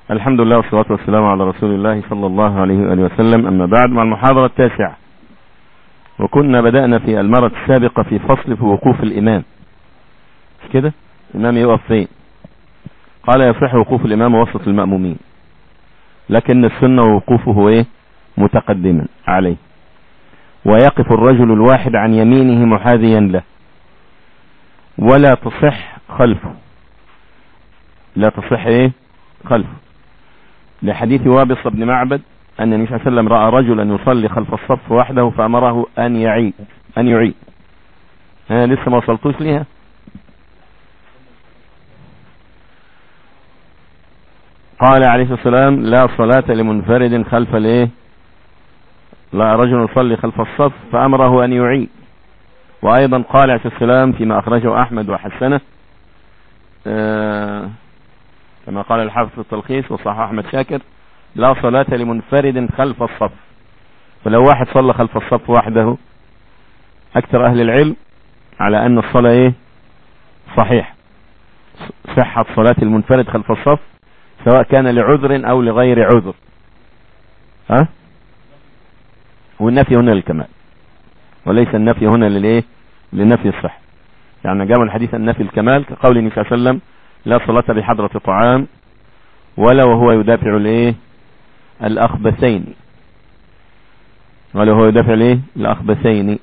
الحمد لله والصلاة والسلام على رسول الله صلى الله عليه وآله وسلم أما بعد مع المحاضرة التاسعة وكنا بدأنا في المرة السابقة في فصل في وقوف الإمام مش كده الإمام يقف فين قال يصح وقوف الإمام وسط المأمومين لكن السنة وقوفه ايه متقدما عليه ويقف الرجل الواحد عن يمينه محاذيا له ولا تصح خلفه لا تصح ايه خلفه لحديث وابص بن معبد أن النبي صلى الله عليه وسلم رأى رجلا يصلي خلف الصف وحده فأمره أن يعيد أن يعيد ها لسه ما وصلتوش ليها قال عليه الصلاة والسلام لا صلاة لمنفرد خلف الايه لا رجل يصلي خلف الصف فأمره أن يعيد وأيضا قال عليه الصلاة والسلام فيما أخرجه أحمد وحسنه آه كما قال الحافظ في التلخيص وصحح أحمد شاكر لا صلاة لمنفرد خلف الصف فلو واحد صلى خلف الصف وحده أكثر أهل العلم على أن الصلاة إيه صحيح صحة صلاة المنفرد خلف الصف سواء كان لعذر أو لغير عذر ها والنفي هنا للكمال وليس النفي هنا للايه لنفي الصحة يعني جاء الحديث النفي الكمال كقول النبي صلى الله عليه وسلم لا صلاة بحضرة طعام ولا وهو يدافع الايه الاخبثين ولا وهو يدافع الايه الاخبثين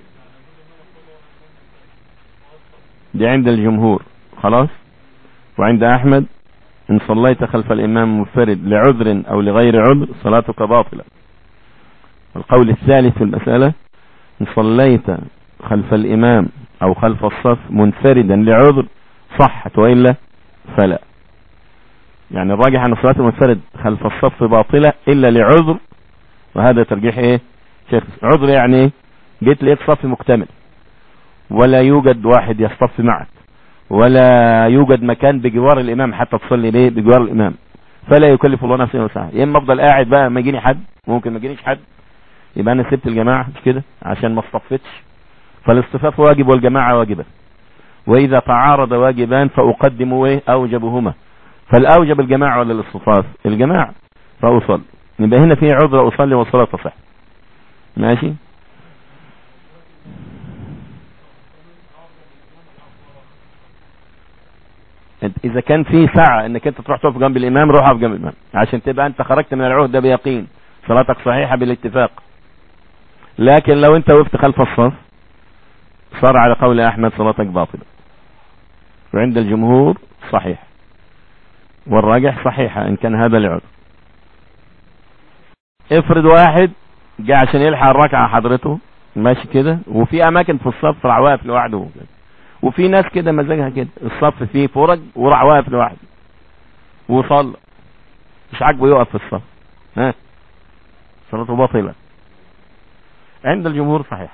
دي عند الجمهور خلاص وعند احمد ان صليت خلف الامام منفرد لعذر او لغير عذر صلاتك باطلة القول الثالث في المسألة ان صليت خلف الامام او خلف الصف منفردا لعذر صحت وإلا فلا يعني الراجح ان صلاة المنفرد خلف الصف باطلة الا لعذر وهذا ترجيح ايه شيخ عذر يعني ايه جيت لقيت صف مكتمل ولا يوجد واحد يصطف معك ولا يوجد مكان بجوار الامام حتى تصلي ليه بجوار الامام فلا يكلف الله نفسا وسعها يا اما افضل قاعد بقى ما يجيني حد ممكن ما يجينيش حد يبقى انا سبت الجماعه مش كده عشان ما اصطفتش فالاصطفاف واجب والجماعه واجبه واذا تعارض واجبان فاقدم ايه اوجبهما فالاوجب الجماعه ولا الاصطفاف الجماعه فاصلي يبقى هنا في عذر اصلي والصلاه تصح ماشي اذا كان في ساعة انك انت تروح تقف جنب الامام روح اقف جنب الامام عشان تبقى انت خرجت من العهد ده بيقين صلاتك صحيحة بالاتفاق لكن لو انت وقفت خلف الصف صار على قول احمد صلاتك باطلة وعند الجمهور صحيح والراجح صحيحة ان كان هذا العذر افرض واحد جاء عشان يلحق الركعة حضرته ماشي كده وفي اماكن في الصف راح واقف لوحده وفي ناس كده مزاجها كده الصف فيه فرج وراح واقف لوحده وصلى مش عاجبه يقف في الصف ها صلاته باطلة عند الجمهور صحيح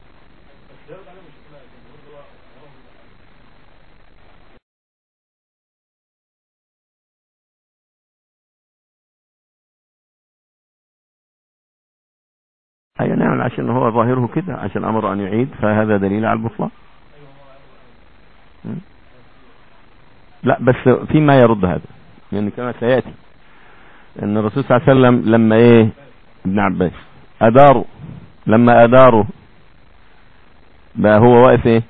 أي نعم عشان هو ظاهره كده عشان أمر أن يعيد فهذا دليل على البطلان لا بس فيما يرد هذا يعني كما سيأتي ان الرسول صلى الله عليه وسلم لما ايه ابن عباس اداروا لما اداروا بقى هو واقف ايه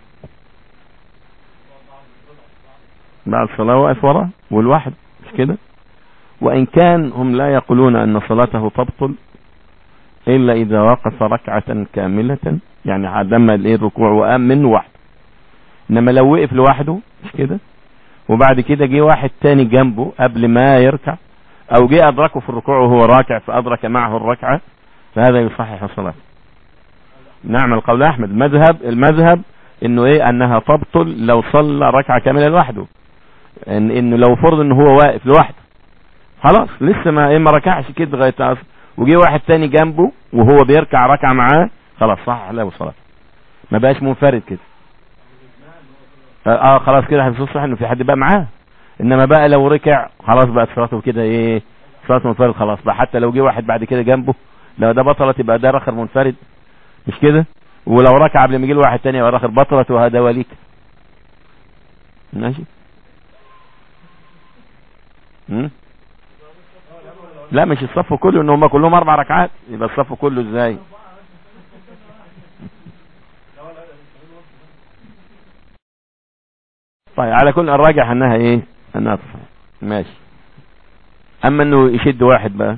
بعد الصلاة واقف وراه والواحد مش كده وان كان هم لا يقولون ان صلاته تبطل الا اذا وقف ركعة كاملة يعني عدم الايه الركوع وقام من وحده انما لو وقف لوحده مش كده وبعد كده جه واحد تاني جنبه قبل ما يركع او جه ادركه في الركوع وهو راكع فادرك معه الركعة فهذا يصحح الصلاة نعم القول احمد المذهب المذهب انه ايه انها تبطل لو صلى ركعة كاملة لوحده إن انه لو فرض ان هو واقف لوحده خلاص لسه ما ايه ما ركعش كده لغايه اصلا وجه واحد تاني جنبه وهو بيركع ركعة معاه خلاص صح له صلاة ما بقاش منفرد كده اه خلاص كده هتصح انه في حد بقى معاه انما بقى لو ركع خلاص بقى صلاته كده ايه صلاة منفرد خلاص بقى حتى لو جه واحد بعد كده جنبه لو ده بطلت يبقى ده رخر منفرد مش كده ولو ركع قبل ما يجي له واحد تاني يبقى رخر بطلت وهذا وليك ماشي امم لا مش الصف كله ان هم كلهم اربع ركعات يبقى الصف كله ازاي طيب على كل الراجح انها ايه انها تصح ماشي اما انه يشد واحد بقى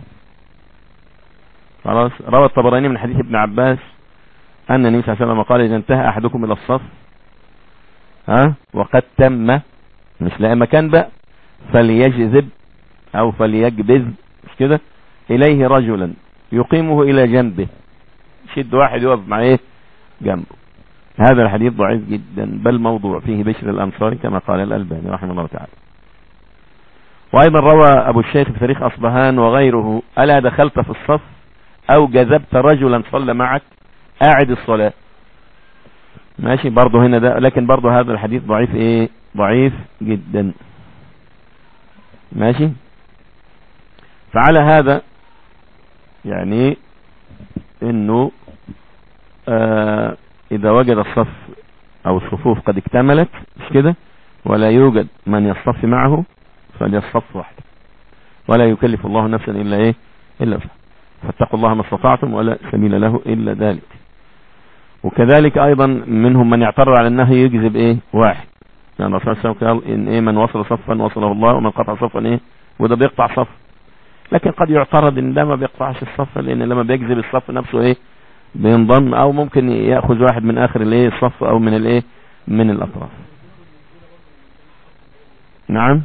خلاص روى الطبراني من حديث ابن عباس ان النبي صلى الله عليه وسلم قال اذا انتهى احدكم الى الصف ها وقد تم مش لاقي مكان بقى فليجذب او فليجبذ مش كده اليه رجلا يقيمه الى جنبه شد واحد يقف مع ايه جنبه هذا الحديث ضعيف جدا بل موضوع فيه بشر الانصاري كما قال الالباني رحمه الله تعالى وايضا روى ابو الشيخ في تاريخ اصبهان وغيره الا دخلت في الصف او جذبت رجلا صلى معك قاعد الصلاة ماشي برضه هنا ده لكن برضه هذا الحديث ضعيف ايه ضعيف جدا ماشي فعلى هذا يعني انه آه اذا وجد الصف او الصفوف قد اكتملت مش كده ولا يوجد من يصطف معه فليصطف وحده ولا يكلف الله نفسا الا ايه الا وسعها فاتقوا الله ما استطعتم ولا سبيل له الا ذلك وكذلك ايضا منهم من يعترض على النهي يجذب ايه واحد يعني الرسول صلى الله عليه وسلم قال ان ايه من وصل صفا وصله الله ومن قطع صفا ايه وده بيقطع صف لكن قد يعترض ان ده ما بيقطعش الصف لان لما بيجذب الصف نفسه ايه بينضم او ممكن ياخذ واحد من اخر الايه الصف او من الايه من الاطراف نعم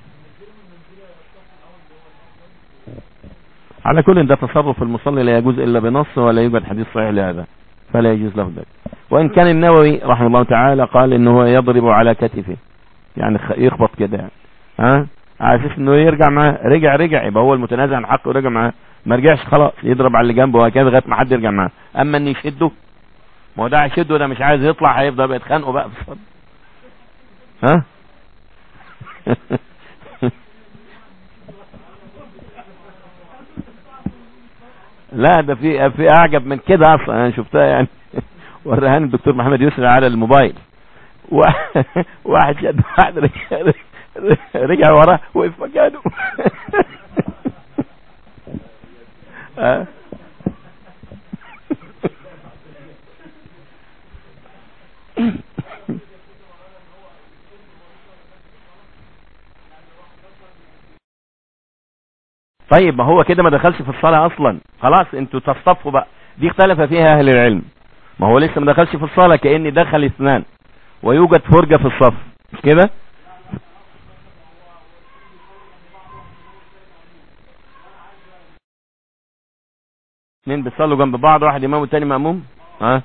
على كل ده تصرف المصلي لا يجوز الا بنص ولا يوجد حديث صحيح لهذا فلا يجوز له ذلك وان كان النووي رحمه الله تعالى قال انه هو يضرب على كتفه يعني يخبط كده يعني ها على اساس انه يرجع معاه رجع رجع يبقى هو المتنازع عن حقه ورجع معاه ما رجعش خلاص يضرب على اللي جنبه وهكذا لغايه ما حد يرجع معاه اما ان يشده ما هو ده هيشده ده مش عايز يطلع هيفضل بقى يتخانقوا بقى في الصدر ها لا ده في في اعجب من كده اصلا انا شفتها يعني ورهاني الدكتور محمد يسري على الموبايل واحد شد واحد رجع, رجع وراه وقف مكانه طيب ما هو كده ما دخلش في الصلاة اصلا خلاص انتوا تصطفوا بقى دي اختلف فيها اهل العلم ما هو لسه ما دخلش في الصلاة كأن دخل اثنان ويوجد فرجة في الصف مش كده اثنين بيصلوا جنب بعض واحد امام والتاني مأموم ها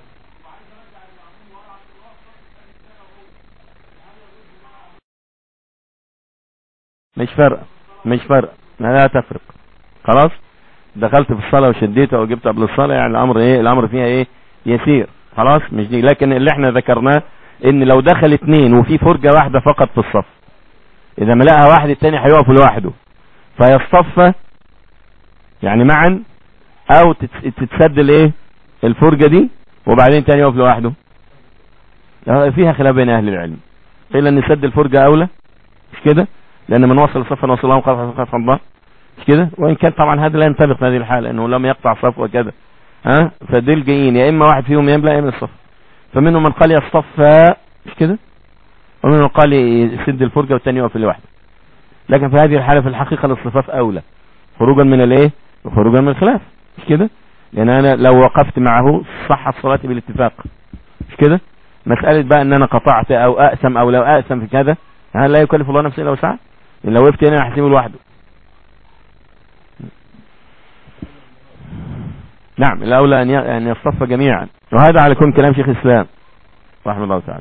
مش فرق مش فرق لا تفرق خلاص دخلت في الصلاة وشديته وجبت قبل الصلاة يعني الامر ايه الامر فيها ايه يسير خلاص مش دي لكن اللي احنا ذكرناه ان لو دخل اتنين وفي فرجة واحدة فقط في الصف اذا ما لقى واحد التاني هيقف لوحده فيصطف يعني معا او تتسد الايه الفرجة دي وبعدين تاني يقف لوحده فيها خلاف بين اهل العلم قيل ان سد الفرجة اولى مش كده لان من وصل صفا وصل الله قال قال الله مش كده وان كان طبعا هذا لا ينطبق في هذه الحاله انه لم يقطع صف وكذا ها فدول جايين يا اما واحد فيهم يملا يا اما الصف فمنهم من قال يصطف مش كده ومنهم من قال يسد الفرجه والثاني يقف لوحده لكن في هذه الحاله في الحقيقه الاصطفاف اولى خروجا من الايه وخروجا من الخلاف مش كده لان انا لو وقفت معه صحت صلاتي بالاتفاق مش كده مساله بقى ان انا قطعت او اقسم او لو اقسم في كذا هل لا يكلف الله نفسه الا وسعها لو وقفت هنا هحسبه لوحده نعم الاولى ان ان يصطف جميعا وهذا على كون كلام شيخ الاسلام رحمه الله تعالى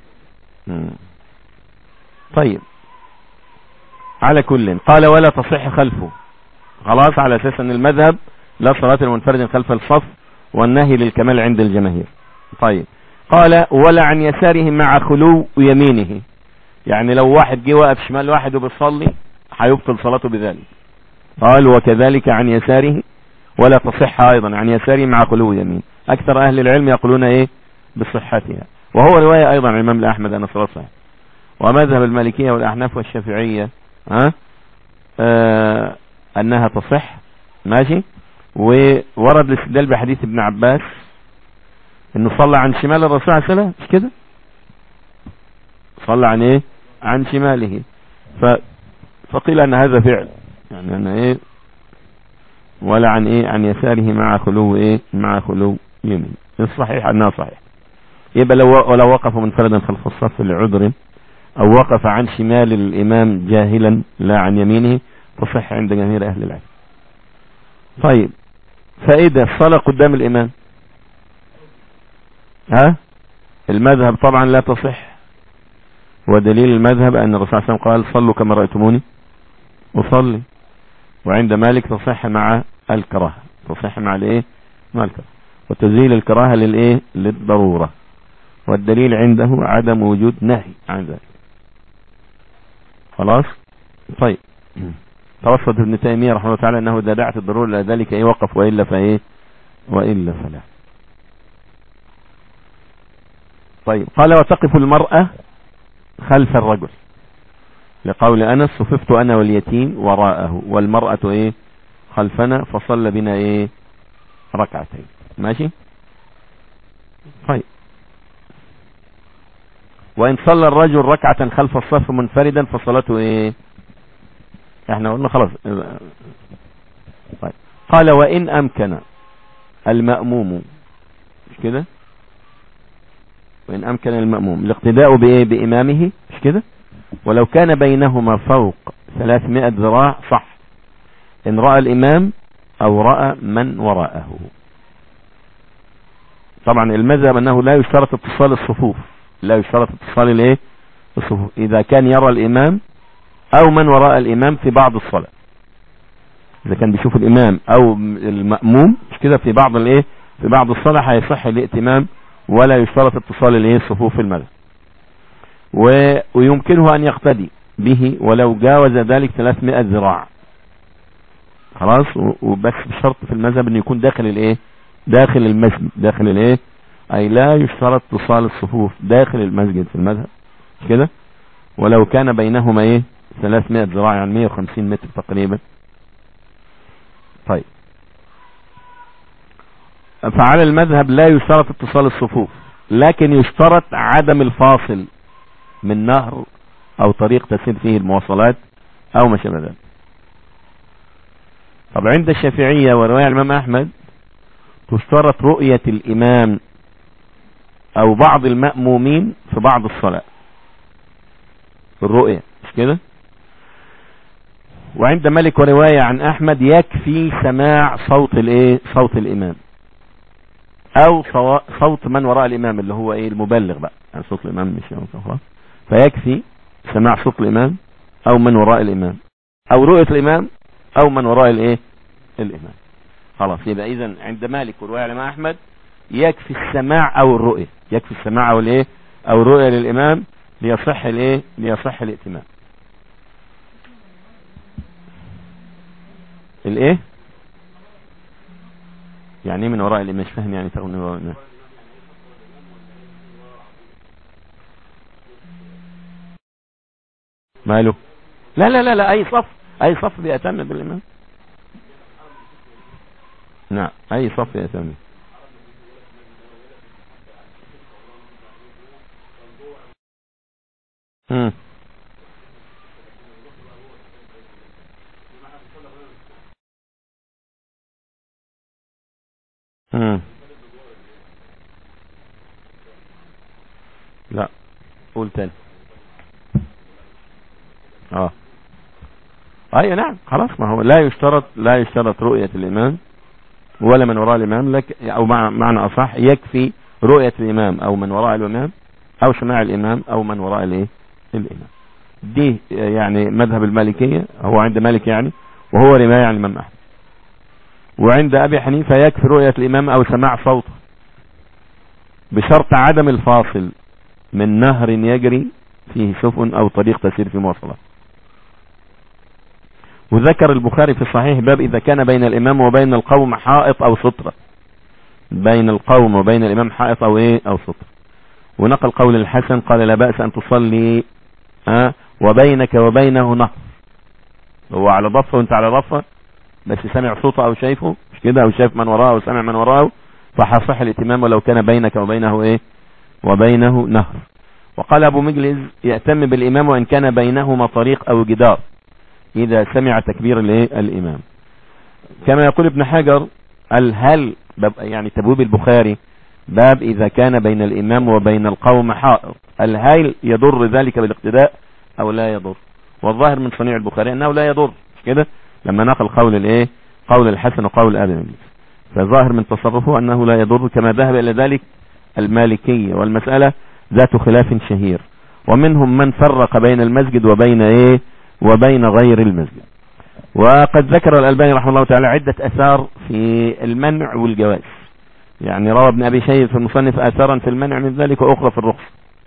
طيب على كل قال ولا تصح خلفه خلاص على اساس ان المذهب لا صلاة المنفرد خلف الصف والنهي للكمال عند الجماهير طيب قال ولا عن يساره مع خلو يمينه يعني لو واحد جه واقف شمال واحد وبيصلي هيبطل صلاته بذلك قال وكذلك عن يساره ولا تصح ايضا عن يساره مع خلو يمين اكثر اهل العلم يقولون ايه بصحتها وهو رواية ايضا عن الامام احمد ان صلاة صحيح ومذهب المالكية والاحناف والشافعية ها آه انها تصح ماشي وورد الاستدلال بحديث ابن عباس انه صلى عن شمال الرسول عليه السلام مش كده صلى عن ايه عن شماله ف... فقيل ان هذا فعل يعني ان ايه ولا عن ايه عن يساره مع خلو ايه مع خلو يمين الصحيح انها صحيح يبقى لو ولو وقف منفردا خلف الصف لعذر او وقف عن شمال الامام جاهلا لا عن يمينه تصح عند جماهير اهل العلم طيب فاذا الصلاة قدام الامام ها المذهب طبعا لا تصح ودليل المذهب ان الرسول صلى الله عليه وسلم قال صلوا كما رأيتموني اصلي وعند مالك تصح مع الكراهة تصح مع الايه مع الكراهة وتزيل الكراهة للايه للضرورة والدليل عنده عدم وجود نهي عن ذلك خلاص طيب توسط ابن تيمية رحمه الله تعالى انه اذا دعت الضرورة الى ذلك ايه وقف والا فايه والا فلا طيب قال وتقف المرأة خلف الرجل لقول انس صففت انا واليتيم وراءه والمرأة ايه خلفنا فصلى بنا ايه ركعتين ماشي طيب وان صلى الرجل ركعة خلف الصف منفردا فصلاته ايه احنا قلنا خلاص طيب قال وان امكن المأموم مش كده وان امكن المأموم الاقتداء بايه بامامه مش كده ولو كان بينهما فوق 300 ذراع صح ان رأى الامام او رأى من وراءه طبعا المذهب انه لا يشترط اتصال الصفوف لا يشترط اتصال الايه الصفوف اذا كان يرى الامام او من وراء الامام في بعض الصلاة اذا كان بيشوف الامام او المأموم مش كده في بعض الايه في بعض الصلاة هيصح الائتمام ولا يشترط اتصال الايه الصفوف في المذهب ويمكنه ان يقتدي به ولو جاوز ذلك 300 ذراع خلاص وبس بشرط في المذهب انه يكون داخل الايه داخل المسجد داخل الايه اي لا يشترط اتصال الصفوف داخل المسجد في المذهب كده ولو كان بينهما ايه 300 ذراع يعني 150 متر تقريبا طيب فعلى المذهب لا يشترط اتصال الصفوف لكن يشترط عدم الفاصل من نهر او طريق تسير فيه المواصلات او ما شابه ذلك طب عند الشافعية ورواية الامام احمد تشترط رؤية الامام او بعض المأمومين في بعض الصلاة الرؤية مش كده وعند ملك ورواية عن احمد يكفي سماع صوت الايه صوت الامام او صوت من وراء الامام اللي هو ايه المبلغ بقى يعني صوت الامام مش خلاص فيكفي سماع صوت الامام او من وراء الامام او رؤية الامام او من وراء الايه الامام خلاص يبقى اذا عند مالك ورواية الامام احمد يكفي السماع او الرؤية يكفي السماع او الايه او الرؤية للامام ليصح الايه ليصح الائتمام الايه يعني ايه من وراء الامام مش فاهم يعني تغني وراء الامام ماله لا لا لا لا اي صف اي صف بيأتم بالامام نعم اي صف يأتم امم امم لا قول تاني اه اي نعم خلاص ما هو لا يشترط لا يشترط رؤية الامام ولا من وراء الامام لك او مع معنى اصح يكفي رؤية الامام او من وراء الامام او سماع الامام او من وراء الايه الامام دي يعني مذهب المالكية هو عند مالك يعني وهو رماية عن الامام احمد وعند ابي حنيفة يكفي رؤية الامام او سماع صوته بشرط عدم الفاصل من نهر يجري فيه سفن او طريق تسير في مواصلات وذكر البخاري في الصحيح باب اذا كان بين الامام وبين القوم حائط او سترة بين القوم وبين الامام حائط او ايه او سترة ونقل قول الحسن قال لا بأس ان تصلي ها وبينك وبينه نهر هو على ضفة وانت على ضفة بس سمع صوته او شايفه مش كده او شايف من وراه او سمع من وراه فحصح الاتمام ولو كان بينك وبينه ايه وبينه نهر وقال ابو مجلس يأتم بالامام وان كان بينهما طريق او جدار اذا سمع تكبير الايه الامام كما يقول ابن حجر هل يعني تبويب البخاري باب اذا كان بين الامام وبين القوم حائط هل يضر ذلك بالاقتداء او لا يضر والظاهر من صنيع البخاري انه لا يضر مش كده لما نقل قول الايه قول الحسن وقول ابي مجلس فظاهر من تصرفه انه لا يضر كما ذهب الى ذلك المالكية والمسألة ذات خلاف شهير ومنهم من فرق بين المسجد وبين ايه وبين غير المسجد وقد ذكر الألباني رحمه الله تعالى عدة أثار في المنع والجواز يعني روى ابن أبي شيب في المصنف أثارا في المنع من ذلك وأخرى في الرخصة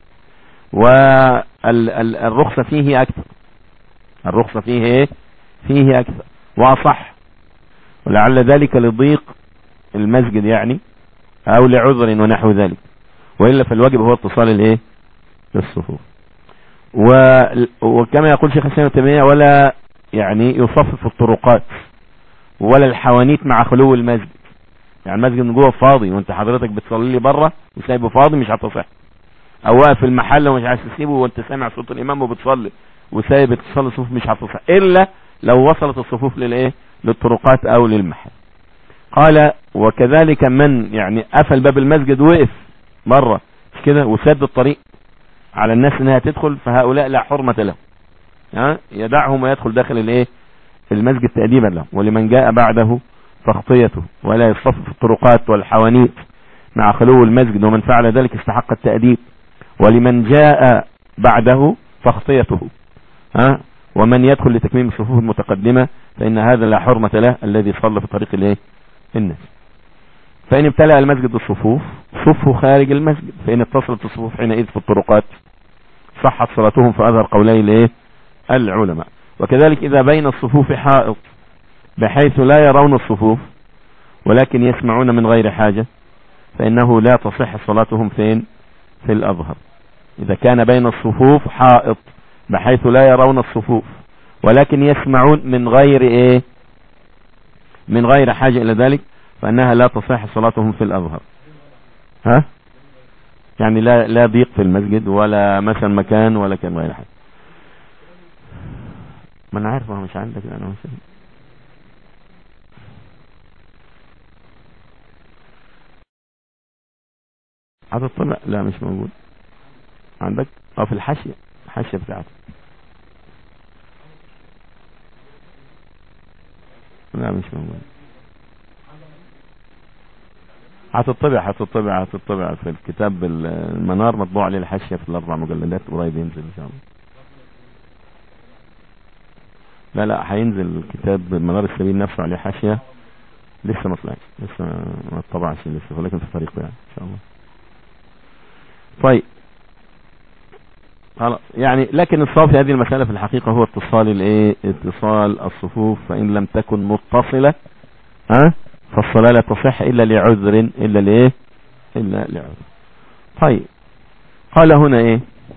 والرخصة فيه أكثر الرخصة فيه ايه فيه أكثر وأصح ولعل ذلك لضيق المسجد يعني أو لعذر ونحو ذلك وإلا فالواجب هو اتصال الايه الصفوف و... وكما يقول شيخ الاسلام تيميه ولا يعني يصفف الطرقات ولا الحوانيت مع خلو المسجد يعني المسجد من جوه فاضي وانت حضرتك بتصلي لي بره وسايبه فاضي مش هتصح او واقف المحل ومش عايز تسيبه وانت سامع صوت الامام وبتصلي وسايب اتصال الصفوف مش هتصح الا لو وصلت الصفوف للايه للطرقات او للمحل قال وكذلك من يعني قفل باب المسجد وقف مرة مش كده وسد الطريق على الناس انها تدخل فهؤلاء لا حرمة لهم ها يدعهم ويدخل داخل الايه المسجد تأديبا لهم ولمن جاء بعده فخطيته ولا يصطف الطرقات والحوانيت مع خلو المسجد ومن فعل ذلك استحق التأديب ولمن جاء بعده فخطيته ها ومن يدخل لتكميم الصفوف المتقدمة فإن هذا لا حرمة له الذي صلى في طريق الايه الناس فإن ابتلع المسجد الصفوف صفوا خارج المسجد فإن اتصلت الصفوف حينئذ في الطرقات صحت صلاتهم فأظهر قولي الايه العلماء وكذلك إذا بين الصفوف حائط بحيث لا يرون الصفوف ولكن يسمعون من غير حاجة فإنه لا تصح صلاتهم فين في الأظهر إذا كان بين الصفوف حائط بحيث لا يرون الصفوف ولكن يسمعون من غير ايه من غير حاجة الى ذلك فانها لا تصح صلاتهم في الازهر ها يعني لا لا ضيق في المسجد ولا مثلا مكان ولا كان غير حاجة ما انا عارف مش عندك انا مثلا هذا الطلع لا مش موجود عندك اه في الحاشية الحاشية بتاعته لا مش موجود هتطبع هتطبع هتطبع في الكتاب المنار مطبوع عليه الحاشية في الاربع مجلدات قريب ينزل ان شاء الله لا لا هينزل كتاب منار السبيل نفسه عليه حاشية لسه ما طلعش لسه ما اتطبعش لسه ولكن في الطريق يعني ان شاء الله طيب خلاص يعني لكن الصواب في هذه المسألة في الحقيقة هو اتصال الايه اتصال الصفوف فإن لم تكن متصلة ها فالصلاة لا تصح إلا لعذر إلا لإيه إلا لعذر طيب قال هنا إيه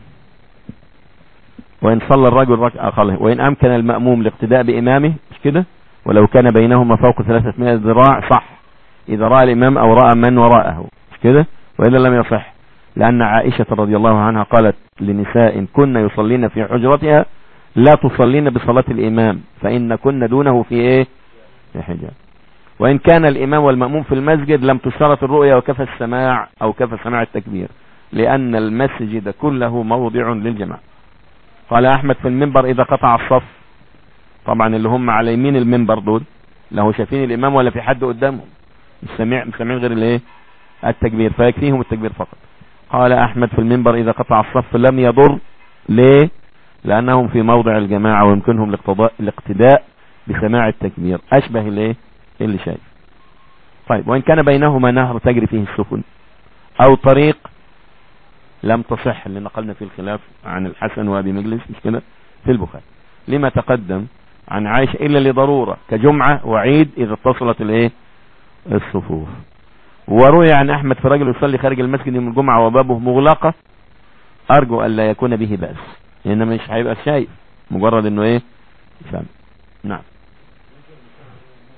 وإن صلى الرجل ركعة قال وإن أمكن المأموم الاقتداء بإمامه مش كده ولو كان بينهما فوق 300 ذراع صح إذا رأى الإمام أو رأى من وراءه مش كده وإلا لم يصح لأن عائشة رضي الله عنها قالت لنساء كن يصلين في حجرتها لا تصلين بصلاة الإمام فإن كن دونه في إيه في حجاب وإن كان الإمام والمأموم في المسجد لم تشترط الرؤية وكفى السماع أو كفى سماع التكبير لأن المسجد كله موضع للجماعة قال أحمد في المنبر إذا قطع الصف طبعا اللي هم على يمين المنبر دول له شايفين الإمام ولا في حد قدامهم مش سامعين غير الايه التكبير فيكفيهم التكبير فقط قال احمد في المنبر اذا قطع الصف لم يضر ليه لانهم في موضع الجماعة ويمكنهم الاقتداء بسماع التكبير اشبه الايه اللي شايف طيب وان كان بينهما نهر تجري فيه السفن او طريق لم تصح اللي نقلنا فيه الخلاف عن الحسن وابي مجلس مش كده في البخاري لما تقدم عن عائشة الا لضرورة كجمعة وعيد اذا اتصلت الايه الصفوف وروي عن احمد في رجل يصلي خارج المسجد يوم الجمعة وبابه مغلقة ارجو ان لا يكون به بأس لان مش هيبقى شايف مجرد انه ايه فهم نعم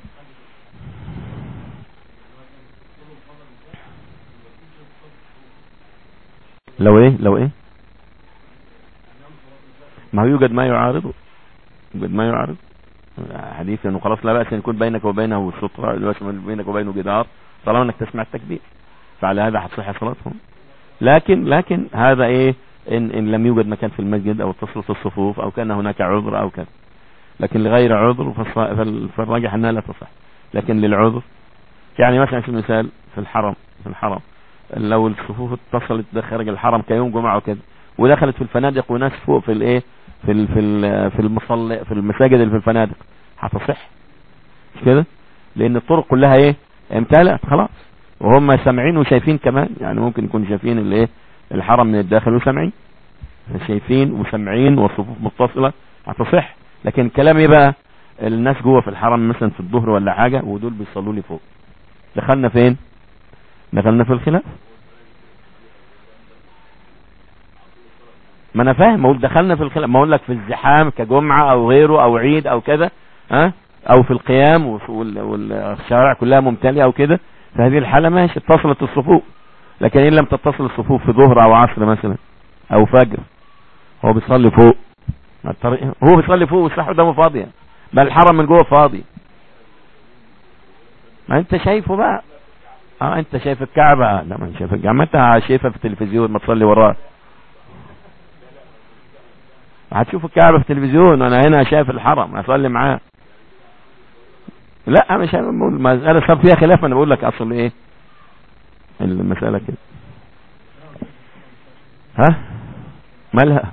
لو ايه لو ايه ما هو يوجد ما يعارضه يوجد ما يعارض حديث انه خلاص لا بأس ان يكون بينك وبينه سترة لا بأس بينك وبينه جدار طالما انك تسمع التكبير فعلى هذا هتصح صلاتهم لكن لكن هذا ايه ان, إن لم يوجد مكان في المسجد او اتصلت الصفوف او كان هناك عذر او كذا لكن لغير عذر فالراجح انها لا تصح لكن للعذر يعني مثلا في المثال في الحرم في الحرم لو الصفوف اتصلت ده خارج الحرم كيوم جمعه وكذا ودخلت في الفنادق وناس فوق في الايه في ال في ال في المصلى في المساجد اللي في الفنادق هتصح مش كده لان الطرق كلها ايه امتلأت خلاص وهم سامعين وشايفين كمان يعني ممكن يكونوا شايفين الايه الحرم من الداخل وسامعين شايفين وسامعين والصفوف متصلة هتصح لكن كلام ايه بقى الناس جوه في الحرم مثلا في الظهر ولا حاجة ودول بيصلوا لي فوق دخلنا فين دخلنا في الخلاف ما انا فاهم اقول دخلنا في الخلاف ما اقول لك في الزحام كجمعة او غيره او عيد او كده ها او في القيام والشوارع كلها ممتلئة او كده في هذه الحالة ماشي اتصلت الصفوف لكن ان لم تتصل الصفوف في ظهر او عصر مثلا او فجر هو بيصلي فوق الطريق هو بيصلي فوق والساحه قدامه فاضيه بل الحرم من جوه فاضي ما انت شايفه بقى اه انت شايف الكعبة لا ما شايف الكعبة ما انت شايفها في التلفزيون ما تصلي وراه هتشوف الكعبة في التلفزيون وانا هنا شايف الحرم اصلي معاه لا مش المسألة صار فيها خلاف انا بقول لك اصل ايه المسألة كده ها مالها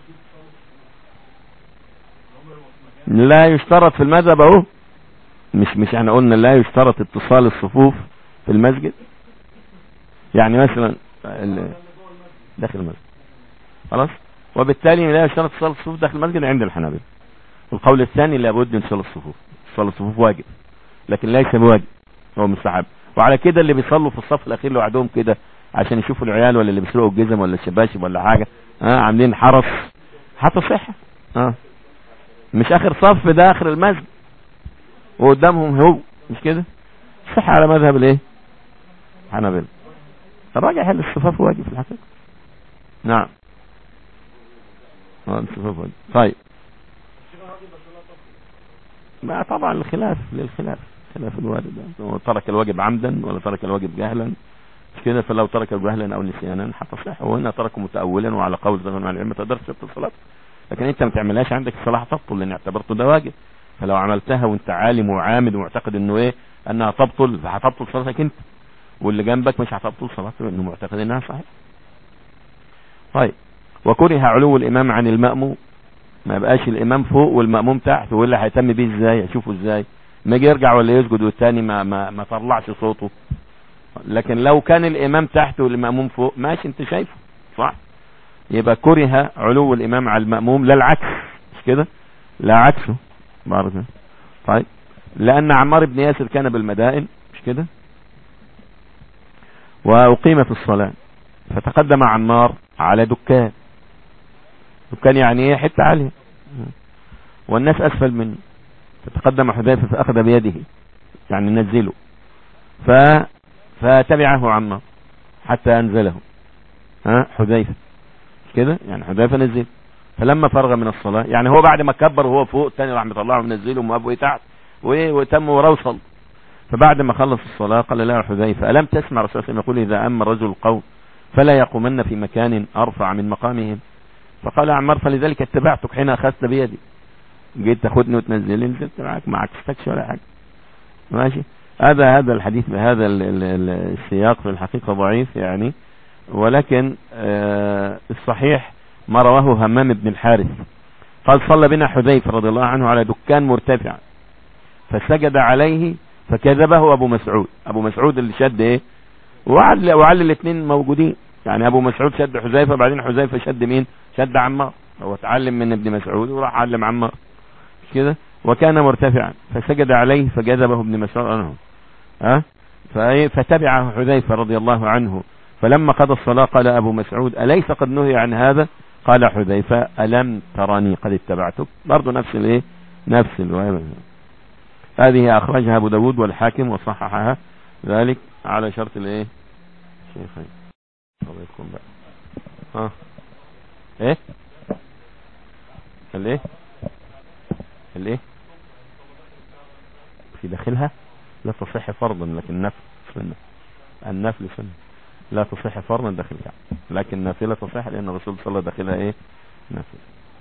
لا يشترط في المذهب اهو مش مش احنا قلنا لا يشترط اتصال الصفوف في المسجد يعني مثلا داخل المسجد خلاص وبالتالي لا يشترط اتصال الصفوف داخل المسجد عند الحنابلة القول الثاني لابد من صلاة الصفوف صلاة الصفوف واجب لكن ليس بواجب هو مستحب وعلى كده اللي بيصلوا في الصف الاخير لوحدهم كده عشان يشوفوا العيال ولا اللي بيسرقوا الجزم ولا الشباشب ولا حاجة ها عاملين حرس هتصح ها مش اخر صف ده اخر المسجد وقدامهم هو مش كده صح على مذهب الايه حنابلة الراجع حل الصفاف واجب في الحقيقة نعم الصفاف واجب طيب ما طبعا الخلاف للخلاف خلاف الوارد ترك الواجب عمدا ولا ترك الواجب جهلا مش كده فلو ترك جهلا او نسيانا هتصح وهنا تركه متأولا وعلى قول زمان مع العلم ما تقدرش تبطل الصلاة لكن انت ما تعملهاش عندك الصلاة تبطل لان اعتبرته ده واجب فلو عملتها وانت عالم وعامد ومعتقد انه ايه انها تبطل فهتبطل صلاتك انت واللي جنبك مش هتبطل صلاته لانه معتقد انها صحيح طيب وكره علو الامام عن المأموم ما يبقاش الامام فوق والمأموم تحت واللي هيتم بيه ازاي اشوفه ازاي ما يجي يرجع ولا يسجد والتاني ما ما ما طلعش صوته لكن لو كان الامام تحت والمأموم فوق ماشي انت شايفه صح يبقى كره علو الامام على المأموم لا العكس مش كده لا عكسه بارك طيب لان عمار بن ياسر كان بالمدائن مش كده واقيمت الصلاة فتقدم عمار على دكان دكان يعني ايه حتة عالية والناس اسفل منه فتقدم حذيفة فاخذ بيده يعني نزله ف فتبعه عمار حتى انزله ها حذيفة كده يعني حذيفة نزل فلما فرغ من الصلاة يعني هو بعد ما كبر وهو فوق الثاني راح مطلعه ومنزله ومقابه تحت وتم وروصل فبعد ما خلص الصلاة قال له حذيفة ألم تسمع رسول الله يقول إذا أما الرجل القوم فلا يقومن في مكان أرفع من مقامهم فقال عمار فلذلك اتبعتك حين أخذت بيدي جيت تاخدني وتنزلني نزلت معك ما عكستكش ولا حاجة ماشي هذا هذا الحديث بهذا السياق في الحقيقة ضعيف يعني ولكن الصحيح ما رواه همام بن الحارث قال صلى بنا حذيفة رضي الله عنه على دكان مرتفع فسجد عليه فكذبه ابو مسعود ابو مسعود اللي شد ايه وعلى وعلى الاثنين موجودين يعني ابو مسعود شد حذيفة بعدين حذيفة شد مين شد عمار هو اتعلم من ابن مسعود وراح علم عمار مش كده وكان مرتفعا فسجد عليه فجذبه ابن مسعود عنه ها فتبعه حذيفة رضي الله عنه فلما قضى الصلاة قال ابو مسعود اليس قد نهي عن هذا قال حذيفة ألم تراني قد اتبعتك برضه نفس الايه نفس الرواية هذه أخرجها أبو داود والحاكم وصححها ذلك على شرط الايه شيخين الله يكون بقى ها ايه الايه الايه في داخلها لا تصح فرضا لكن نفل سنة النفل سنة لا تصح فرضا داخل الكعبة لكن نافلة تصح لأن الرسول صلى الله عليه وسلم داخلها ايه نافلة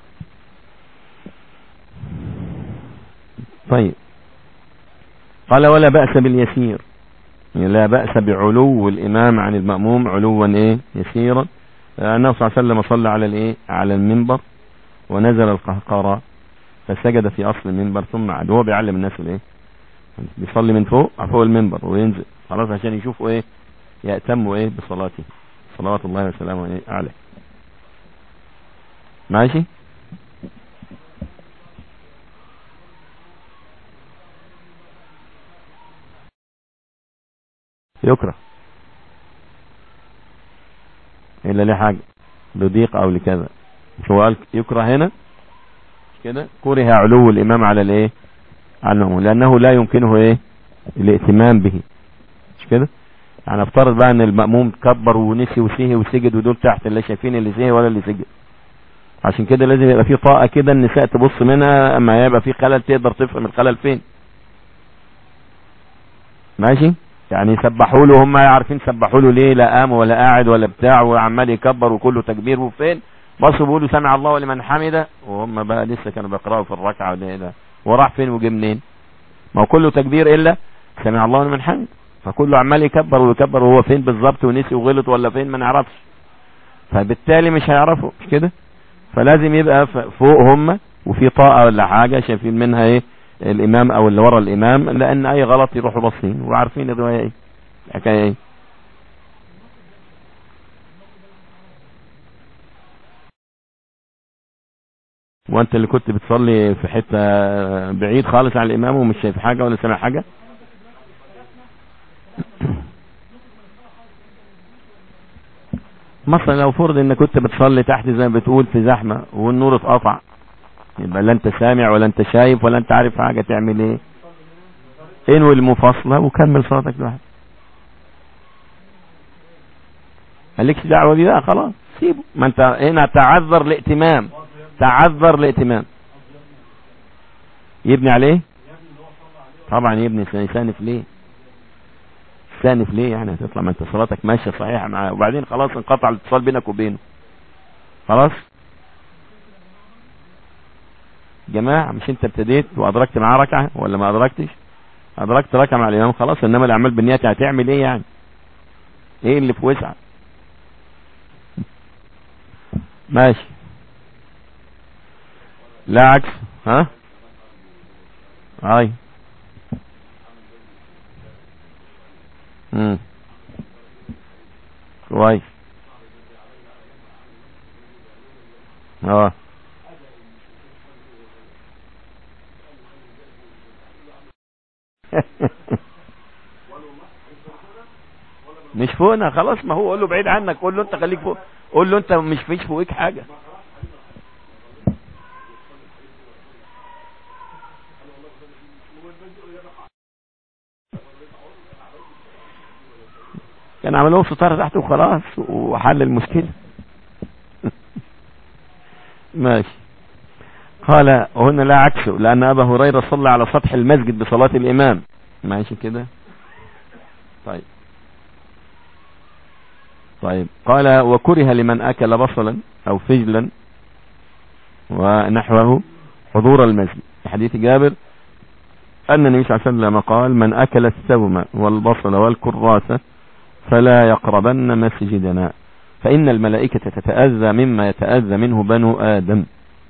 طيب قال ولا بأس باليسير يعني لا بأس بعلو الإمام عن المأموم علوا ايه يسيرا النبي صلى الله عليه وسلم صلى على الايه على المنبر ونزل القهقرة فسجد في أصل المنبر ثم عاد هو بيعلم الناس الايه بيصلي من فوق فوق المنبر وينزل خلاص عشان يشوفوا ايه يأتموا ايه بصلاته صلوات الله وسلامه ايه عليه ماشي يكره الا لحاجة لضيق او لكذا هو قال يكره هنا كده كره علو الامام على الايه على المأمون لانه لا يمكنه ايه الائتمام به مش كده يعني افترض بقى ان المأموم كبر ونسي وسهي وسجد ودول تحت اللي شايفين اللي سهي ولا اللي سجد عشان كده لازم يبقى في طاقة كده النساء تبص منها اما يبقى في خلل تقدر تفهم الخلل فين ماشي يعني سبحوا له هم عارفين سبحوا له ليه لا قام ولا قاعد ولا بتاع وعمال يكبر وكله تكبير وفين بصوا بيقولوا سمع الله ولمن حمده وهم بقى لسه كانوا بيقراوا في الركعه ولا ده وراح فين وجه منين ما هو كله تكبير الا سمع الله ولمن حمده فكله عمال يكبر ويكبر وهو فين بالظبط ونسي وغلط ولا فين ما نعرفش فبالتالي مش هيعرفوا مش كده فلازم يبقى فوق هم وفي طاقه ولا حاجه شايفين منها ايه الامام او اللي ورا الامام لان اي غلط يروحوا باصين وعارفين الروايه ايه الحكايه ايه وانت اللي كنت بتصلي في حته بعيد خالص عن الامام ومش شايف حاجه ولا سامع حاجه مثلا لو فرض انك كنت بتصلي تحت زي ما بتقول في زحمه والنور اتقطع يبقى لا انت سامع ولا انت شايف ولا انت عارف حاجه تعمل ايه انوي المفاصله وكمل صلاتك لوحدك مالكش دعوه بيه بقى خلاص سيبه ما انت هنا تعذر لائتمام تعذر لائتمام يبني عليه طبعا يبني يسانف ليه سانف ليه يعني هتطلع ما انت صلاتك ماشيه صحيحه معاه وبعدين خلاص انقطع الاتصال بينك وبينه خلاص جماعة مش انت ابتديت وادركت معاه ركعة ولا ما ادركتش ادركت ركعة مع الامام خلاص انما الاعمال بالنيات هتعمل ايه يعني ايه اللي في وسعك ماشي لا عكس ها هاي امم كويس اه مش فوقنا خلاص ما هو قول له بعيد عنك قول له انت خليك فوق قول له انت مش فيش فوقك حاجة كان عملوه ستارة تحت وخلاص وحل المشكلة ماشي قال هنا لا عكسه لأن أبا هريرة صلى على سطح المسجد بصلاة الإمام ماشي كده طيب طيب قال وكره لمن أكل بصلا أو فجلا ونحوه حضور المسجد في حديث جابر أن النبي صلى الله عليه وسلم قال من أكل الثوم والبصل والكراسة فلا يقربن مسجدنا فإن الملائكة تتأذى مما يتأذى منه بنو آدم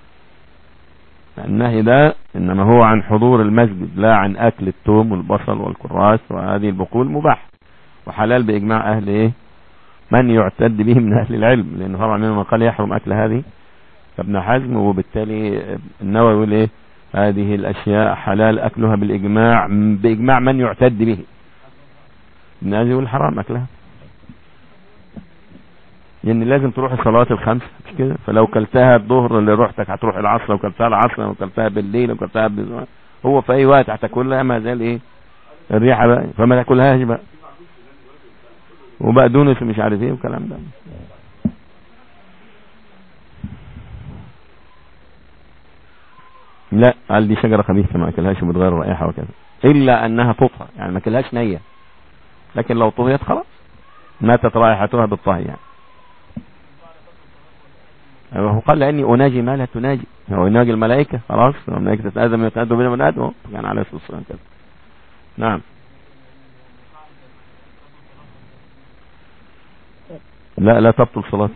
النهي ده إنما هو عن حضور المسجد لا عن أكل التوم والبصل والكراس وهذه البقول مباح وحلال بإجماع أهل إيه من يعتد به من أهل العلم لأنه طبعا منهم قال يحرم أكل هذه فابن حزم وبالتالي النووي يقول إيه هذه الأشياء حلال أكلها بالإجماع بإجماع من يعتد به ابن هذه يقول حرام أكلها لأن يعني لازم تروح الصلاة الخمس مش كده فلو كلتها الظهر اللي روحتك هتروح العصر لو كلتها العصر لو كلتها بالليل لو كلتها بالزمان هو في أي وقت هتاكلها ما زال إيه الريحة بقى فما تاكلهاش بقى وبقدونس مش عارف ايه والكلام ده لا قال دي شجرة خبيثة ما اكلهاش وبتغير الرائحة وكذا الا انها تطهى يعني ما اكلهاش نية لكن لو طهيت خلاص ماتت رائحتها بالطهي يعني هو قال لاني اناجي ما لا تناجي هو يناجي الملائكة خلاص الملائكة تتأذى من يتأذى بين من آدم كان عليه الصلاة والسلام كذا نعم لا لا تبطل صلاته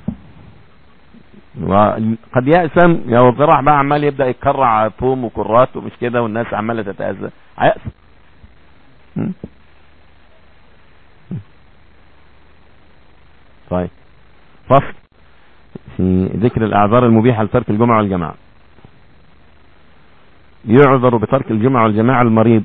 وقد يأسم يا وضرح بقى عمال يبدأ يكرع طوم وكرات ومش كده والناس عمالة تتأذى هيأسم م? طيب فصل في ذكر الأعذار المبيحة لترك الجمعة والجماعة يعذر بترك الجمعة والجماعة المريض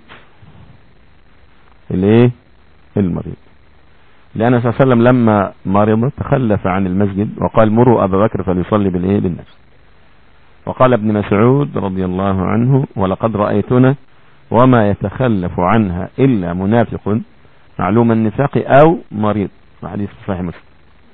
الايه المريض لأن صلى الله عليه وسلم لما مرض تخلف عن المسجد وقال مروا أبا بكر فليصلي بالإيه بالناس وقال ابن مسعود رضي الله عنه ولقد رأيتنا وما يتخلف عنها إلا منافق معلوم النفاق أو مريض حديث صحيح مسلم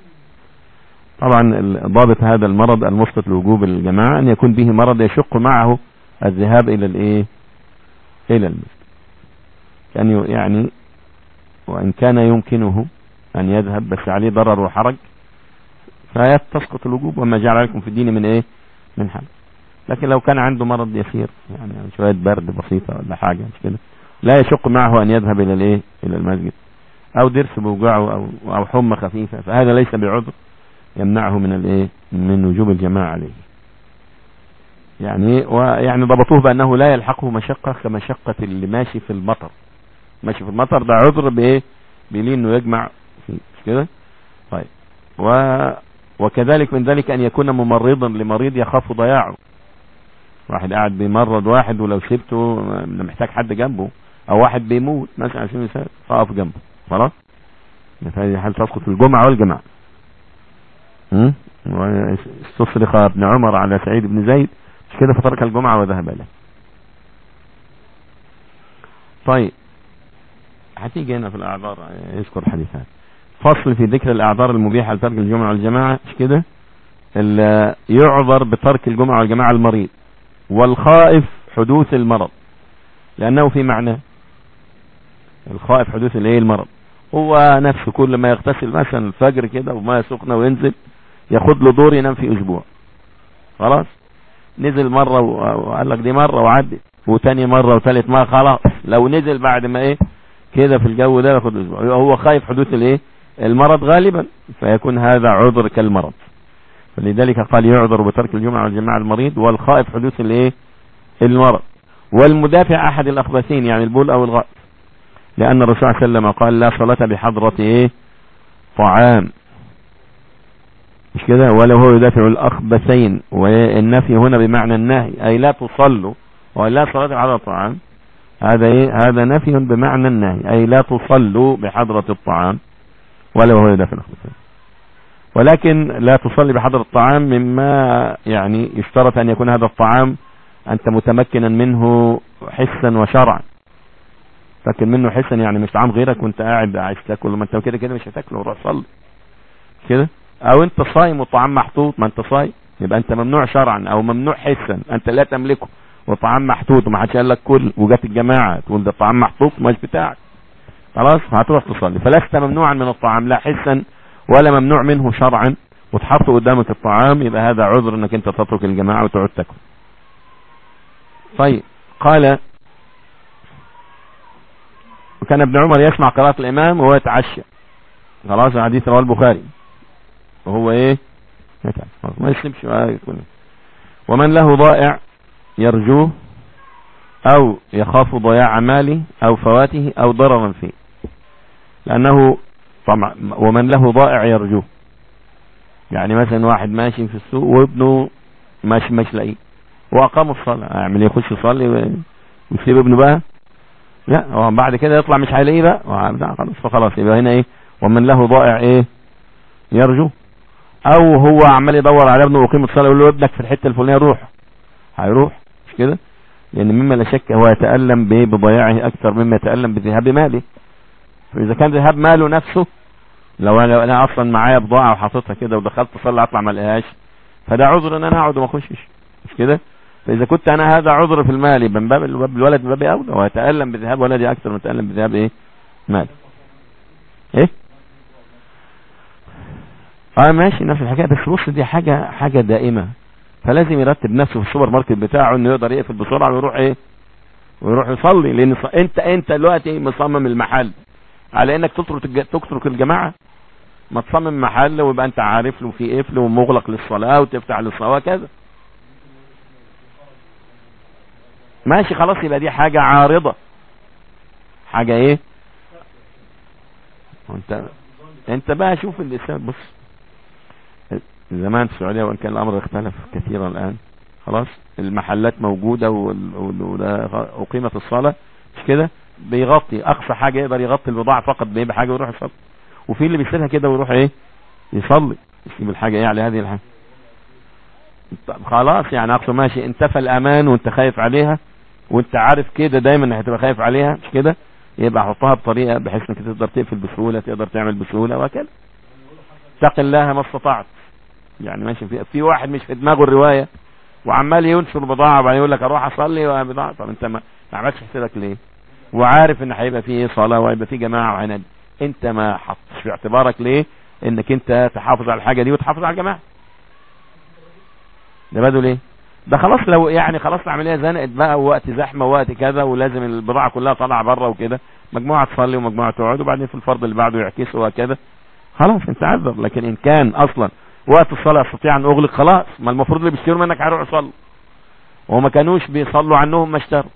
طبعا ضابط هذا المرض المسقط لوجوب الجماعة أن يكون به مرض يشق معه الذهاب إلى الإيه إلى المسجد كان يعني وإن كان يمكنه أن يذهب بس عليه ضرر وحرج فتسقط الوجوب وما جعل عليكم في الدين من إيه من حل لكن لو كان عنده مرض يسير يعني شوية برد بسيطة ولا حاجة مش كده لا يشق معه أن يذهب إلى الإيه إلى المسجد أو درس بوجعه أو أو حمى خفيفة فهذا ليس بعذر يمنعه من الإيه من وجوب الجماعة عليه يعني ويعني ضبطوه بأنه لا يلحقه مشقة كمشقة اللي ماشي في المطر ماشي في المطر ده عذر بإيه بليه إنه يجمع فيه مش كده طيب و وكذلك من ذلك أن يكون ممرضا لمريض يخاف ضياعه واحد قاعد بيمرض واحد ولو سبته محتاج حد جنبه او واحد بيموت مثلا عشان مثال اقف جنبه خلاص في هذه الحال تسقط الجمعة والجماعة استصرخ ابن عمر على سعيد بن زيد مش كده فترك الجمعة وذهب له طيب هتيجي هنا في الاعذار يذكر حديثات فصل في ذكر الاعذار المبيحة لترك الجمعة والجماعة مش كده يعذر بترك الجمعة والجماعة المريض والخائف حدوث المرض لانه في معناه الخائف حدوث الايه المرض هو نفسه كل ما يغتسل مثلا الفجر كده وماء سخنه وينزل ياخد له دور ينام في اسبوع خلاص نزل مرة وقال لك دي مرة وعدت وتاني مرة وتالت مرة خلاص لو نزل بعد ما ايه كده في الجو ده ياخد اسبوع هو خايف حدوث الايه المرض غالبا فيكون هذا عذر كالمرض فلذلك قال يعذر بترك الجمعة والجماعة المريض والخائف حدوث الايه المرض والمدافع احد الاخبثين يعني البول او الغائط لان الرسول صلى الله عليه وسلم قال لا صلاة بحضرة ايه طعام مش كده ولا هو يدافع الاخبثين والنفي هنا بمعنى النهي اي لا تصلوا ولا صلاة بحضرة الطعام هذا ايه هذا نفي بمعنى النهي اي لا تصلوا بحضرة الطعام ولا هو يدافع الاخبثين ولكن لا تصلي بحضر الطعام مما يعني يشترط ان يكون هذا الطعام انت متمكنا منه حسا وشرعا لكن منه حسا يعني مش طعام غيرك وانت قاعد عايز تاكل ما انت كده كده مش هتاكله وروح صلي كده او انت صايم والطعام محطوط ما انت صايم يبقى انت ممنوع شرعا او ممنوع حسا انت لا تملكه والطعام محطوط وما حدش قال لك كل وجات الجماعه تقول ده الطعام محطوط مش بتاعك خلاص هتروح تصلي فلست ممنوعا من الطعام لا حسا ولا ممنوع منه شرعا وتحط قدامك الطعام يبقى هذا عذر انك انت تترك الجماعة وتقعد تاكل طيب قال وكان ابن عمر يسمع قراءة الامام وهو يتعشى خلاص حديث رواه البخاري وهو ايه ما يسلمش ومن له ضائع يرجوه او يخاف ضياع ماله او فواته او ضررا فيه لانه طبعا ومن له ضائع يرجوه يعني مثلا واحد ماشي في السوق وابنه ماشي مش لاقيه واقام الصلاه اعمل ايه يخش يصلي ويسيب ابنه بقى لا هو بعد كده يطلع مش هيلاقيه بقى خلاص فخلاص يبقى هنا ايه ومن له ضائع ايه يرجو او هو عمال يدور على ابنه ويقيم الصلاه يقول له ابنك في الحته الفلانيه روح هيروح مش كده لان مما لا شك هو يتالم بضياعه اكثر مما يتالم بذهاب ماله فاذا كان ذهاب ماله نفسه لو انا انا اصلا معايا بضاعه وحاططها كده ودخلت اصلي اطلع ما الاقيهاش فده عذر ان انا اقعد وما اخشش مش كده فاذا كنت انا هذا عذر في المال يبقى من باب الولد من باب اولى ويتالم بذهاب ولدي اكثر من يتالم بذهاب ايه مال ايه اه ماشي نفس الحكايه بس بص دي حاجه حاجه دائمه فلازم يرتب نفسه في السوبر ماركت بتاعه انه يقدر يقفل بسرعه ويروح ايه ويروح يصلي لان ص... انت انت دلوقتي مصمم المحل على انك تترك الج... تترك الجماعه ما تصمم محل ويبقى انت عارف له في قفل ومغلق للصلاه وتفتح للصلاه كذا ماشي خلاص يبقى دي حاجه عارضه حاجه ايه انت انت بقى شوف الاسلام بص زمان في السعوديه وان كان الامر اختلف كثيرا الان خلاص المحلات موجوده واقيمت الصلاه مش كده بيغطي اقصى حاجه يقدر يغطي البضاعه فقط بيبقى حاجه ويروح يصلي وفي اللي بيسيبها كده ويروح ايه يصلي يسيب الحاجه ايه على هذه الحاجه طب خلاص يعني اقصى ماشي انتفى الامان وانت خايف عليها وانت عارف كده دايما انك هتبقى خايف عليها مش كده يبقى حطها بطريقه بحيث انك تقدر تقفل بسهوله تقدر تعمل بسهوله وكذا اتق الله ما استطعت يعني ماشي في في واحد مش في دماغه الروايه وعمال ينشر بضاعه وبعدين يقول لك اروح اصلي وبضاعه طب انت ما عملتش حسابك ليه؟ وعارف ان هيبقى فيه صلاه وهيبقى فيه جماعه وعناد انت ما حطش في اعتبارك ليه انك انت تحافظ على الحاجه دي وتحافظ على الجماعه ده بدو ليه ده خلاص لو يعني خلاص العمليه زنقت بقى ووقت زحمه ووقت كذا ولازم البضاعه كلها طالعه بره وكده مجموعه تصلي ومجموعه تقعد وبعدين في الفرض اللي بعده يعكسوا وكذا خلاص انت عذر لكن ان كان اصلا وقت الصلاه استطيع ان اغلق خلاص ما المفروض اللي بيشتروا منك هيروحوا يصلوا وما كانوش بيصلوا عنهم ما اشتروا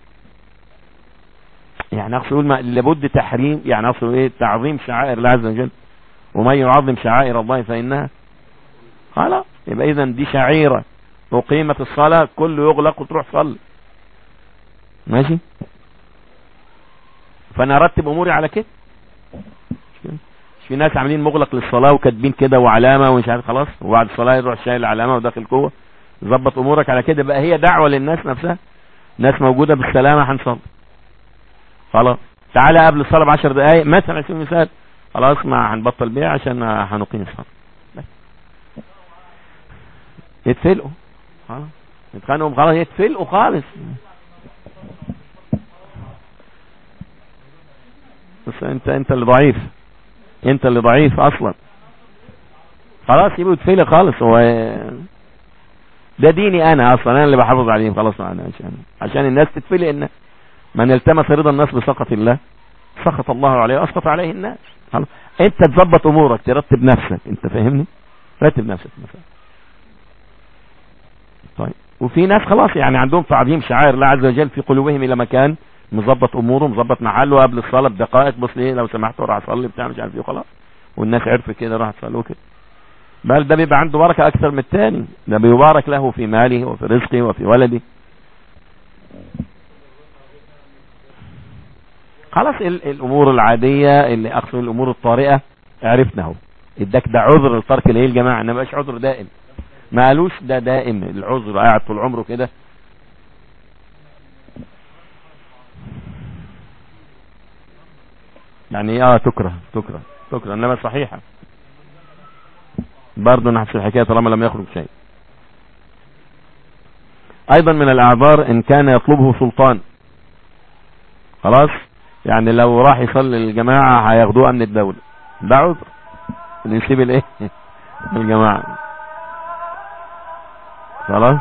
يعني اقصد اقول لابد تحريم يعني اقصد ايه تعظيم شعائر الله عز وجل ومن يعظم شعائر الله فانها خلاص يبقى اذا دي شعيره اقيمت الصلاه كله يغلق وتروح تصلي ماشي فانا ارتب اموري على كده في ناس عاملين مغلق للصلاه وكاتبين كده وعلامه ومش عارف خلاص وبعد الصلاه يروح شايل العلامه وداخل جوه ظبط امورك على كده بقى هي دعوه للناس نفسها ناس موجوده بالسلامه هنصلي خلاص تعالى قبل الصلاه ب 10 دقائق مثلا على سبيل المثال خلاص ما هنبطل بيع عشان هنقيم الصلاه يتفلقوا خلاص يتخانقوا خلاص يتفلقوا خالص بس انت انت اللي ضعيف انت اللي ضعيف اصلا خلاص يبقوا يتفلق خالص هو ده ديني انا اصلا انا اللي بحافظ عليهم خلاص انا عشان عشان الناس تتفلق ان من التمس رضا الناس بسخط الله سخط الله عليه واسقط عليه الناس خلاص انت تظبط امورك ترتب نفسك انت فاهمني رتب نفسك مثلا طيب وفي ناس خلاص يعني عندهم تعظيم شعائر الله عز وجل في قلوبهم الى مكان مظبط اموره مظبط محله قبل الصلاه بدقائق بص ليه لو سمحت راح اصلي بتاع مش عارف ايه خلاص والناس عرفت كده راح تصلي كده بل ده بيبقى عنده بركه اكثر من الثاني ده بيبارك له في ماله وفي رزقه وفي ولده خلاص الامور العاديه اللي اقصد الامور الطارئه عرفنا اهو اداك ده عذر لترك الايه الجماعه ما بقاش عذر دائم ما قالوش ده دائم العذر قاعد طول عمره كده يعني اه تكره تكره تكره انما صحيحه برضه نفس الحكايه طالما لم يخرج شيء ايضا من الاعذار ان كان يطلبه سلطان خلاص يعني لو راح يصلي الجماعه هياخدوه امن الدوله ده عذر نسيب الايه الجماعه خلاص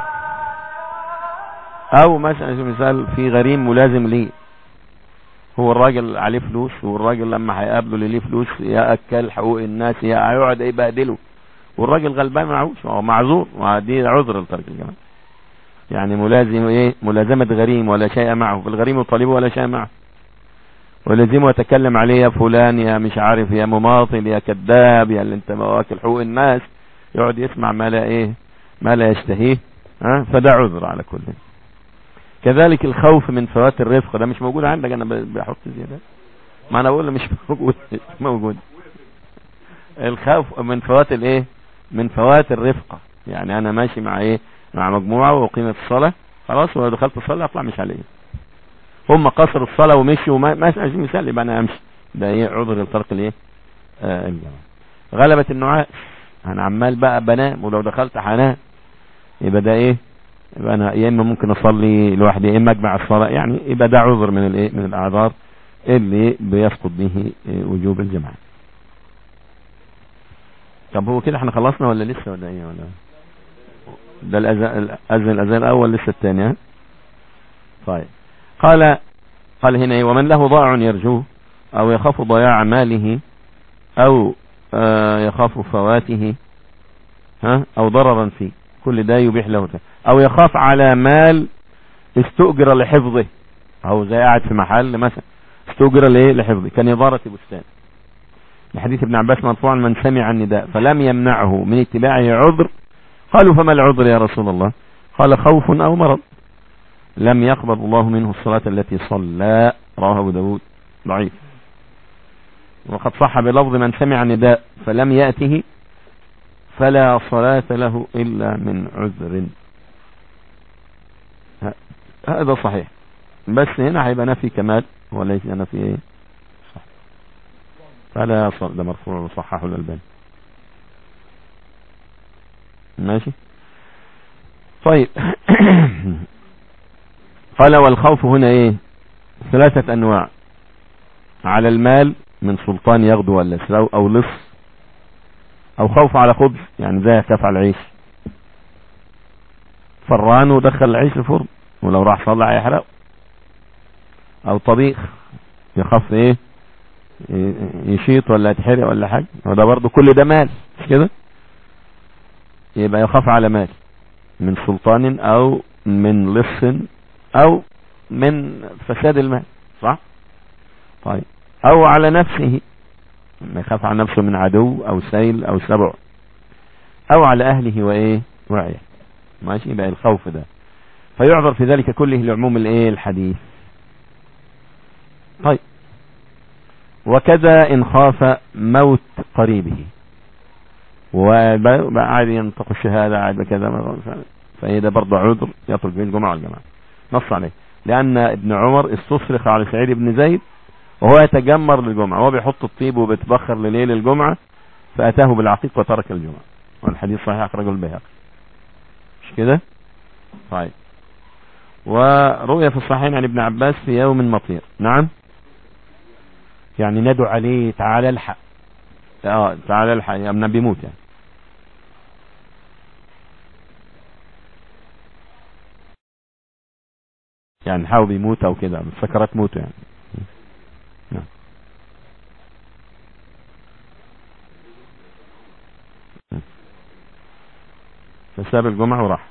او مثلا مثال في غريم ملازم ليه هو الراجل عليه فلوس والراجل لما هيقابله اللي ليه فلوس يا اكل حقوق الناس يا هيقعد يبهدله والراجل غلبان معهوش هو معذور ودي عذر لترك الجماعه يعني ملازم ايه ملازمه غريم ولا شيء معه في الغريم يطالبه ولا شيء معه ولازمه يتكلم عليه يا فلان يا مش عارف يا مماطل يا كذاب يا اللي انت واكل حقوق الناس يقعد يسمع ما لا ايه ما لا يشتهيه ها فده عذر على كل كذلك الخوف من فوات الرفق ده مش موجود عندك انا بحط زياده ما انا بقول مش موجود مش موجود الخوف من فوات الايه من فوات الرفقه يعني انا ماشي مع ايه مع مجموعه وقيمه الصلاه خلاص ولو دخلت الصلاه اطلع مش عليه هم قصروا الصلاه ومشوا وما ما مثال يبقى انا امشي ده ايه عذر لترك الايه آه الجماعه غلبة النعاس انا عمال بقى بنام ولو دخلت هنام يبقى ده ايه يبقى انا يا اما ممكن اصلي لوحدي يا اما اجمع الصلاه يعني يبقى ده عذر من الايه من الاعذار اللي بيسقط به وجوب الجماعه طب هو كده احنا خلصنا ولا لسه ولا ايه ولا ده الاذان الاذان الاول لسه الثاني ها طيب قال قال هنا ايه ومن له ضاع يرجوه او يخاف ضياع ماله او آه يخاف فواته ها او ضررا فيه كل ده يبيح له او يخاف على مال استؤجر لحفظه او زي قاعد في محل مثلا استؤجر ليه لحفظه كان إدارة بستان لحديث ابن عباس مرفوعا من سمع النداء فلم يمنعه من اتباعه عذر قالوا فما العذر يا رسول الله قال خوف او مرض لم يقبل الله منه الصلاة التي صلى رواه ابو داود ضعيف وقد صح بلفظ من سمع النداء فلم يأته فلا صلاة له إلا من عذر هذا صحيح بس هنا هيبقى نفي كمال وليس نفي ايه صح فلا صل ده مرفوع وصححه الألباني ماشي طيب قال والخوف هنا ايه ثلاثة انواع على المال من سلطان يغدو ولا سلو او لص او خوف على خبز يعني زي كف على العيش فران ودخل العيش الفرن ولو راح صلى هيحرقه او طبيخ يخاف ايه يشيط ولا يتحرق ولا حاجة وده برضو كل ده مال مش كده يبقى يخاف على مال من سلطان او من لص او من فساد المال صح طيب او على نفسه ما يخاف على نفسه من عدو او سيل او سبع او على اهله وايه وعيه ماشي يبقى الخوف ده فيعذر في ذلك كله لعموم الايه الحديث طيب وكذا ان خاف موت قريبه وقاعد ينطق الشهادة قاعد بكذا فايه ده برضه عذر يترك بين الجمعة والجماعة نص عليه لان ابن عمر استصرخ على سعيد بن زيد وهو يتجمر للجمعة وهو بيحط الطيب وبيتبخر لليل الجمعة فأتاه بالعقيق وترك الجمعة والحديث صحيح أخرجه البيهقي مش كده طيب ورؤيا في الصحيحين عن ابن عباس في يوم مطير نعم يعني ندعو عليه تعالى الحق اه تعالى الحق يا ابن بيموت يعني يعني حاول يموت او كده سكرات موته يعني نعم فساب الجمعة وراح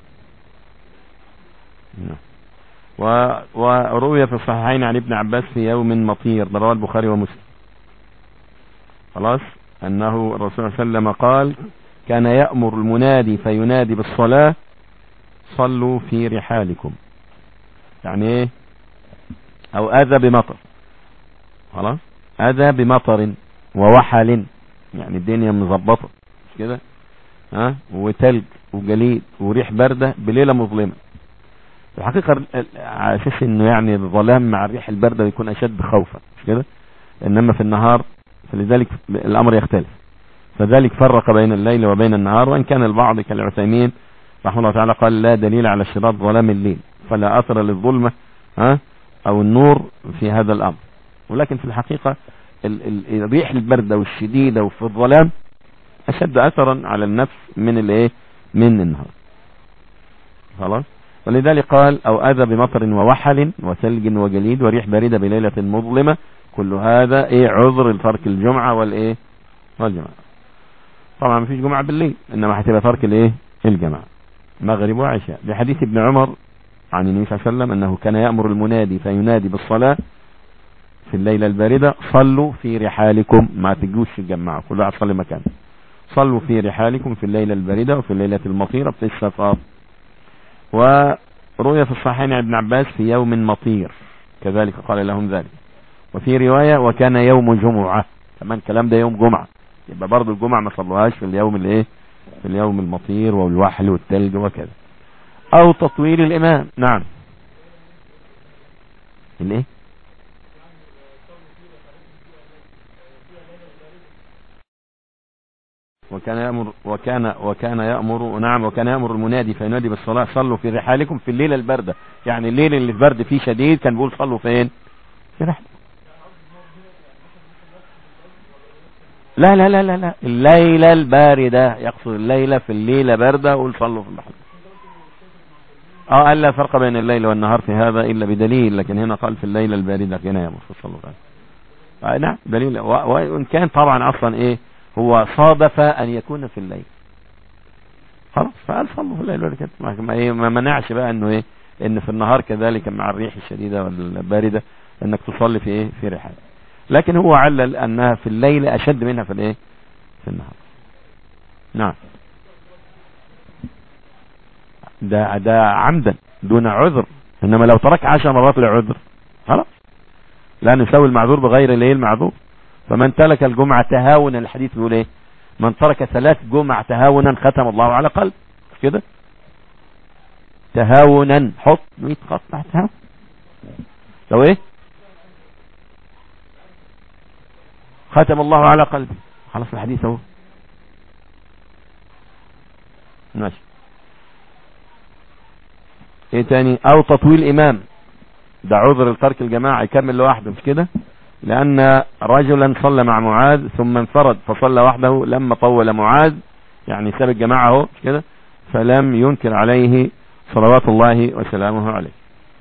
نعم وروي في الصحيحين عن ابن عباس في يوم مطير رواه البخاري ومسلم خلاص انه الرسول صلى الله عليه وسلم قال كان يأمر المنادي فينادي بالصلاة صلوا في رحالكم يعني ايه او اذى بمطر خلاص اذى بمطر ووحل يعني الدنيا مظبطه مش كده ها وتلج وجليد وريح بارده بليله مظلمه الحقيقه على اساس انه يعني الظلام مع الريح البارده بيكون اشد خوفا مش كده انما في النهار فلذلك الامر يختلف فذلك فرق بين الليل وبين النهار وان كان البعض كالعثيمين رحمه الله تعالى قال لا دليل على اشتراط ظلام الليل فلا اثر للظلمه ها او النور في هذا الامر ولكن في الحقيقة الريح الباردة والشديدة وفي الظلام اشد اثرا على النفس من الايه من النهار خلاص ولذلك قال او اذى بمطر ووحل وثلج وجليد وريح باردة بليلة مظلمة كل هذا ايه عذر لترك الجمعة والايه والجماعة طبعا مفيش جمعة بالليل انما هتبقى ترك الايه الجماعة مغرب وعشاء بحديث ابن عمر عن النبي صلى الله عليه وسلم انه كان يأمر المنادي فينادي بالصلاة في الليلة الباردة صلوا في رحالكم ما تجوش تجمعوا كل واحد صلي مكانه صلوا في رحالكم في الليلة الباردة وفي الليلة المطيرة في السفار ورؤية في الصحيحين ابن عباس في يوم مطير كذلك قال لهم ذلك وفي رواية وكان يوم جمعة كمان كلام ده يوم جمعة يبقى برضو الجمعة ما صلوهاش في اليوم الايه في اليوم المطير والوحل والتلج وكذا او تطويل الامام نعم الايه وكان يأمر وكان وكان يأمر نعم وكان يأمر المنادي فينادي بالصلاة صلوا في رحالكم في الليلة الباردة يعني الليل اللي البرد فيه شديد كان بيقول صلوا فين في رحل لا لا لا لا لا الليلة الباردة يقصد الليلة في الليلة باردة قول صلوا في البحر اه قال لا فرق بين الليل والنهار في هذا الا بدليل لكن هنا قال في الليلة الباردة هنا يأمر في الصلاة آه نعم دليل وان كان طبعا اصلا ايه هو صادف ان يكون في الليل خلاص فقال صلوا في الليل كده ما, إيه ما منعش بقى انه ايه ان في النهار كذلك مع الريح الشديدة والباردة انك تصلي في ايه في رحال لكن هو علل انها في الليل اشد منها في الايه في النهار نعم ده ده عمدا دون عذر انما لو ترك عشر مرات لعذر خلاص لا نسوي المعذور بغير الايه المعذور فمن ترك الجمعة تهاونا الحديث بيقول ايه من ترك ثلاث جمع تهاونا ختم الله على قلب كده تهاونا حط 100 خط تحت تهاون لو ايه ختم الله على قلبي خلاص الحديث اهو ماشي ايه تاني او تطويل امام ده عذر الترك الجماعة يكمل لوحده مش كده لان رجلا صلى مع معاذ ثم انفرد فصلى وحده لما طول معاذ يعني ساب الجماعة اهو مش كده فلم ينكر عليه صلوات الله وسلامه عليه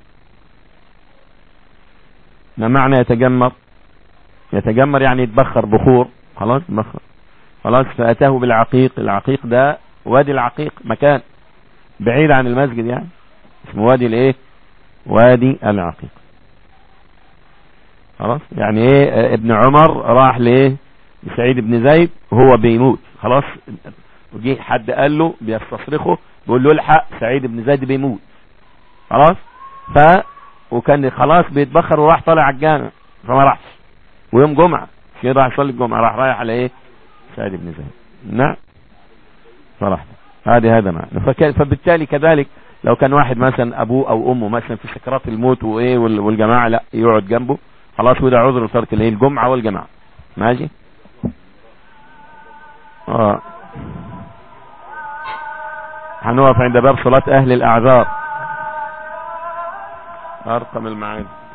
ما معنى يتجمر يتجمر يعني يتبخر بخور خلاص بخر خلاص فأتاه بالعقيق العقيق ده وادي العقيق مكان بعيد عن المسجد يعني اسمه وادي الايه وادي العقيق خلاص يعني ايه ابن عمر راح لايه لسعيد بن زيد وهو بيموت خلاص وجي حد قال له بيستصرخه بيقول له الحق سعيد بن زيد بيموت خلاص ف وكان خلاص بيتبخر وراح طالع على الجامع فما راحش ويوم جمعة كده راح يصلي الجمعة راح رايح على ايه سعيد بن زيد نعم صراحة هذه هذا معنى فبالتالي كذلك لو كان واحد مثلا ابوه او امه مثلا في سكرات الموت وايه والجماعة لا يقعد جنبه خلاص وده عذر ترك الايه الجمعة والجماعة ماشي اه هنقف عند باب صلاة اهل الاعذار ارقم المعاني